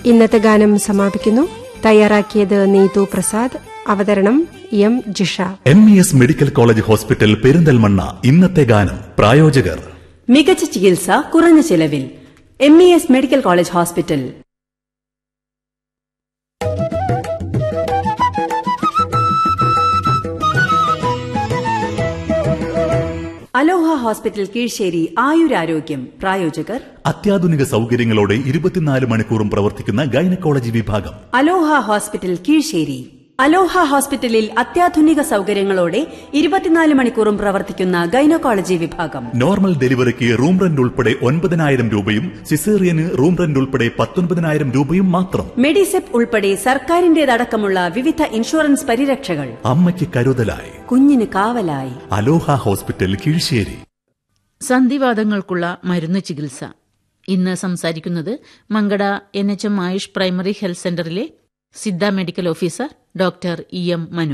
ഇന്നത്തെ ഗാനം സമാപിക്കുന്നു തയ്യാറാക്കിയത് നീതു പ്രസാദ് അവതരണം M Jisha M E S medical college hospital Perinthalmanna ഇന്നത്തെ ഗാനം പ്രായോജകർ മികച്ച ചികിത്സ കുറഞ്ഞ ചിലവിൽ M E S medical college hospital Aloha hospital Keezhissery ആയുരാരോഗ്യം പ്രായോജകർ അത്യാധുനിക സൗകര്യങ്ങളോടെ ഇരുപത്തിനാല് മണിക്കൂറും പ്രവർത്തിക്കുന്ന ഗൈനക്കോളജി വിഭാഗം അലോഹ ഹോസ്പിറ്റൽ കീഴ്ശ്ശേരി അലോഹ ഹോസ്പിറ്റലിൽ അത്യാധുനിക സൗകര്യങ്ങളോടെ ഇരുപത്തിനാല് മണിക്കൂറും പ്രവർത്തിക്കുന്ന ഗൈനക്കോളജി വിഭാഗം നോർമൽ ഡെലിവറിക്ക് റൂം റെന്റ് ഉൾപ്പെടെ ഒൻപതിനായിരം രൂപയും സിസേറിയന് റൂം റെന്റ് ഉൾപ്പെടെ പത്തൊൻപതിനായിരം രൂപയും മാത്രം മെഡിസെപ്പ് ഉൾപ്പെടെ സർക്കാരിന്റേതടക്കമുള്ള വിവിധ ഇൻഷുറൻസ് പരിരക്ഷകൾ അമ്മയ്ക്ക് കരുതലായി കുഞ്ഞിന് കാവലായി അലോഹ ഹോസ്പിറ്റൽ കീഴ്ശ്ശേരി സന്ധിവാദങ്ങൾക്കുള്ള മരുന്ന് ചികിത്സ ഇന്ന് സംസാരിക്കുന്നത് Mankada N H M Ayush primary health സെന്ററിലെ Siddha medical officer doctor E M Manu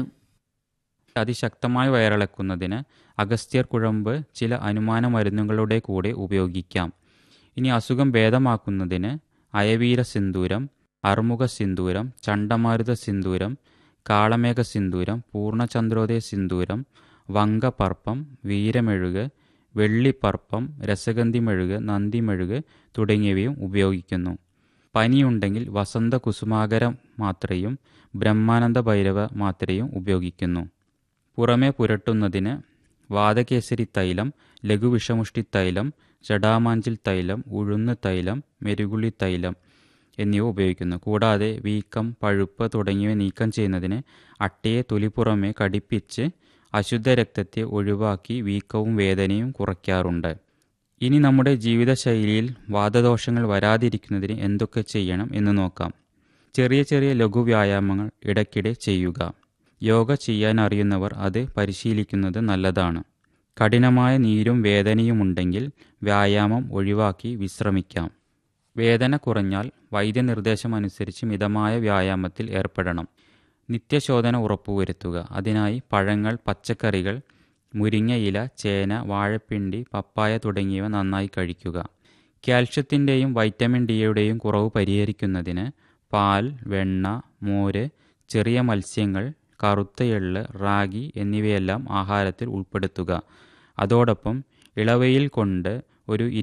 അതിശക്തമായി വയറിളക്കുന്നതിന് അഗസ്ത്യർ കുഴമ്പ് ചില അനുമാന മരുന്നുകളുടെ കൂടെ ഉപയോഗിക്കാം ഇനി അസുഖം ഭേദമാക്കുന്നതിന് അയവീര സിന്ദൂരം അർമുഖ സിന്ദൂരം ചണ്ടമാരുത സിന്ദൂരം കാളമേഘ സിന്ദൂരം പൂർണ്ണചന്ദ്രോദയ സിന്ദൂരം വങ്കപർപ്പം വീരമെഴുക് വെള്ളിപ്പർപ്പം രസഗന്ധിമെഴുക് നന്ദിമെഴുക് തുടങ്ങിയവയും ഉപയോഗിക്കുന്നു പനിയുണ്ടെങ്കിൽ വസന്ത കുസുമാകര മാത്രയും ബ്രഹ്മാനന്ദ ഭൈരവ മാത്രയും ഉപയോഗിക്കുന്നു പുറമെ പുരട്ടുന്നതിന് വാതകേസരി തൈലം ലഘുവിഷമുഷ്ടി തൈലം ജടാമാഞ്ചിൽ തൈലം ഉഴുന്ന് തൈലം മെരുകുളി തൈലം എന്നിവ ഉപയോഗിക്കുന്നു കൂടാതെ വീക്കം പഴുപ്പ് തുടങ്ങിയവ നീക്കം ചെയ്യുന്നതിന് അട്ടയെ തൊലിപ്പുറമെ കടിപ്പിച്ച് അശുദ്ധ രക്തത്തെ ഒഴിവാക്കി വീക്കവും വേദനയും കുറയ്ക്കാറുണ്ട് ഇനി നമ്മുടെ ജീവിതശൈലിയിൽ വാദദോഷങ്ങൾ വരാതിരിക്കുന്നതിന് എന്തൊക്കെ ചെയ്യണം എന്ന് നോക്കാം ചെറിയ ചെറിയ ലഘു വ്യായാമങ്ങൾ ഇടയ്ക്കിടെ ചെയ്യുക യോഗ ചെയ്യാൻ അറിയുന്നവർ അത് പരിശീലിക്കുന്നത് നല്ലതാണ് കഠിനമായ നീരും വേദനയും ഉണ്ടെങ്കിൽ വ്യായാമം ഒഴിവാക്കി വിശ്രമിക്കാം വേദന കുറഞ്ഞാൽ വൈദ്യനിർദ്ദേശം അനുസരിച്ച് മിതമായ വ്യായാമത്തിൽ ഏർപ്പെടണം നിത്യശോധന ഉറപ്പുവരുത്തുക അതിനായി പഴങ്ങൾ പച്ചക്കറികൾ മുരിങ്ങ ഇല ചേന വാഴപ്പിണ്ടി പപ്പായ തുടങ്ങിയവ നന്നായി കഴിക്കുക കാൽഷ്യത്തിൻ്റെയും വൈറ്റമിൻ ഡിയുടെയും കുറവ് പരിഹരിക്കുന്നതിന് പാൽ വെണ്ണ മോര് ചെറിയ മത്സ്യങ്ങൾ കറുത്ത എള്ള് റാഗി എന്നിവയെല്ലാം ആഹാരത്തിൽ ഉൾപ്പെടുത്തുക അതോടൊപ്പം ഇളവയിൽ കൊണ്ട് ഒരു